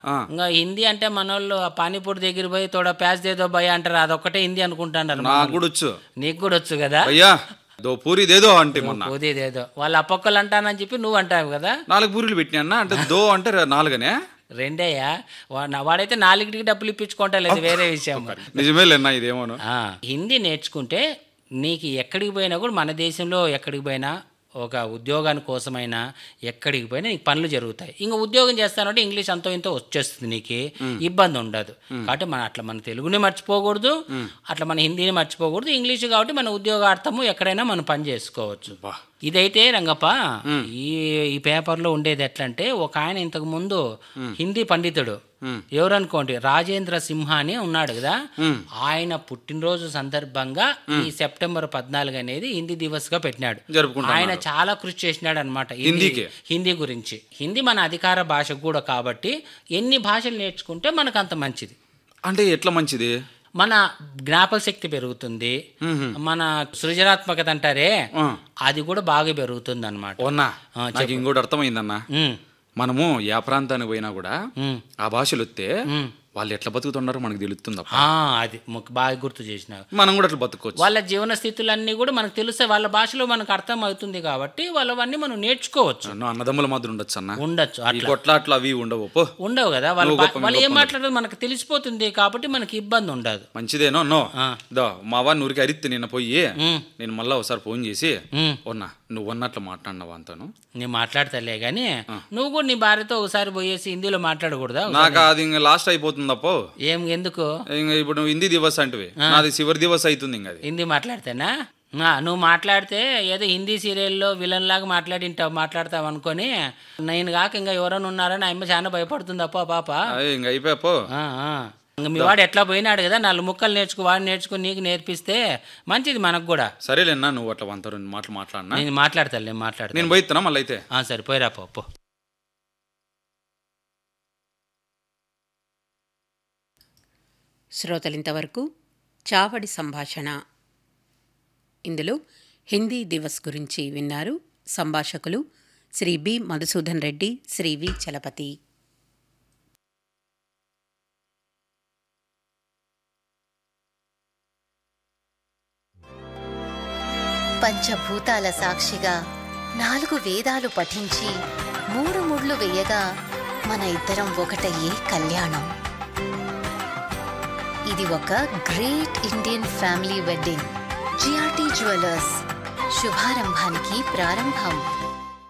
ఆ. ఇంకా హిందీ అంటే మనోళ్ళు ఆ పానీపూరి దగ్గర పోయి తోడ ప్యాస్ దేదో భయ అంటారు అదొక్కటే హిందీ అనుకుంటాండారు నాకు కూడా వచ్చు నీకు కూడా వచ్చు కదా అయ్యా దో పూరి దేదో అంటే మొన్న పోదేదేదో వాళ్ళు అప్పక్కలు అంటానని చెప్పి నువ్వు అంటావు కదా నాలుగు పూరీలు పెట్టినా అంటే దో అంటే ర- నాలుగనే రెండేయా వా- నా- వాడైతే నాలుగిటికి డబ్బులు ఇప్పించుకుంటా లేదు వేరే విషయం నిజమే లేనా ఇదేమోను ఆ, హిందీ నేర్చుకుంటే నీకు ఎక్కడికి పోయినా కూడా మన దేశంలో ఎక్కడికి పోయినా ఒక ఉద్యోగాని కోసమైనా ఎక్కడికి పోయినా నీకు పనులు జరుగుతాయి ఇంకా ఉద్యోగం చేస్తానంటే ఇంగ్లీష్ అంతో ఇంతో వచ్చేస్తుంది నీకు ఇబ్బంది ఉండదు కాబట్టి మన అట్లా మన తెలుగుని మర్చిపోకూడదు అట్లా మన హిందీని మర్చిపోకూడదు ఇంగ్లీష్ కాబట్టి మన ఉద్యోగార్థము ఎక్కడైనా మనం పని చేసుకోవచ్చు బా ఇదైతే రంగప్ప ఈ ఈ పేపర్లో ఉండేది ఎట్లా అంటే ఒక ఆయన ఇంతకు ముందు హిందీ పండితుడు ఎవరనుకోండి రాజేంద్ర సింహ అని ఉన్నాడు కదా ఆయన పుట్టినరోజు సందర్భంగా ఈ సెప్టెంబర్ పద్నాలుగు అనేది హిందీ దివస్ గా పెట్టినాడు జరుపుకుంటున్నారు. ఆయన చాలా కృషి చేసినాడు అనమాట హిందీకి? హిందీ గురించి హిందీ మన అధికార భాష కూడా కాబట్టి ఎన్ని భాషలు నేర్చుకుంటే మనకు అంత మంచిది అంటే ఎట్లా మంచిది మన జ్ఞాపక శక్తి పెరుగుతుంది మన సృజనాత్మకత అంటారే ఆ. అది కూడా బాగా పెరుగుతుంది అనమాట ఓన్నా ఆ, నాకు ఇంకోటి అర్థమైందన్నా మనము ఏ ప్రాంతానికి పోయినా కూడా ఆ భాషలు వస్తే వాళ్ళు ఎట్లా బతుకుతున్నారో మనకు తెలుస్తుంది అప్ప అది మాకు బాగా గుర్తు చేసినావు మనం కూడా అట్లా బతుకోవచ్చు వాళ్ళ జీవన స్థితులన్నీ కూడా మనకు తెలుస్తాయి వాళ్ళ భాషలో మనకు అర్థం అవుతుంది కాబట్టి వాళ్ళవన్నీ మనం నేర్చుకోవచ్చు అన్న అన్నదమ్ముల మాదిరి ఉండొచ్చు అన్న ఉండొచ్చు ఈ అట్లా కొట్లాట్లు అవి ఉండవు పో ఉండవు కదా వాళ్ళ నువ్వు భా- గొప్ప, వాళ్ళు నువ్వు ఏం గొప్ప. మాట్లాడారో మనకు తెలిసిపోతుంది కాబట్టి మనకి ఇబ్బంది ఉండదు మంచిదేనో నో ఆ. దో మా వాడిని ఊరికి అరిత్తే నిన్న పోయి ఉమ్, నేను మళ్ళా ఒకసారి ఫోన్ చేసి ఉమ్. ఉన్నా నువ్వు అన్నట్లు మాట్లాడినావు అంతాను నేను మాట్లాడతలే కానీ నువ్వు కూడా నీ భార్యతో ఒకసారి పోయేసి హిందీలో మాట్లాడకూడదా నాకు అది ఇంకా లాస్ట్ అయిపోతుంది అప్పో ఏం ఎందుకు ఇంకా ఇప్పుడు నువ్వు హిందీ దివస్ అంటివి నాది చివరి దివస్ అవుతుంది ఇంకా అది హిందీ మాట్లాడితేనా ఆ, నువ్వు మాట్లాడితే ఏదో హిందీ సీరియల్లో విలన్ లాగా మాట్లాడింటావు మాట్లాడతావు అనుకొని నేను కాక ఇంకా ఎవరైనా ఉన్నారని ఆమె చాలా భయపడుతుంది అప్ప పాప అయ్యి, ఇంక అయిపోయా పో ఆ, ఆ. ఇంక మీ వాడు ఎట్లా పోయినాడు కదా నాలుగు ముక్కలు నేర్చుకో వాడు నేర్చుకుని నీకు నేర్పిస్తే మంచిది మనకు కూడా సరేలేనా నువ్వు అట్లా వంత రెండు మాటలు మాట్లాడినా నేను మాట్లాడతాను నేను మాట్లాడతాను నేను పోయిస్తున్నా మళ్ళీ అయితే ఆ, సరే పోయిరా పో పో శ్రోతలింతవరకు చావడి సంభాషణ ఇందులో హిందీ దివస్ గురించి విన్నారు సంభాషకులు శ్రీ బి మధుసూదన్ రెడ్డి శ్రీ వి చలపతి పంచభూతాల సాక్షిగా నాలుగు వేదాలు పఠించి మూడు ముళ్ళు వేయగా మన ఇద్దరం ఒకటయ్యే కళ్యాణం ఇది ఒక great Indian family wedding GRT jewellers శుభారంభానికి ప్రారంభం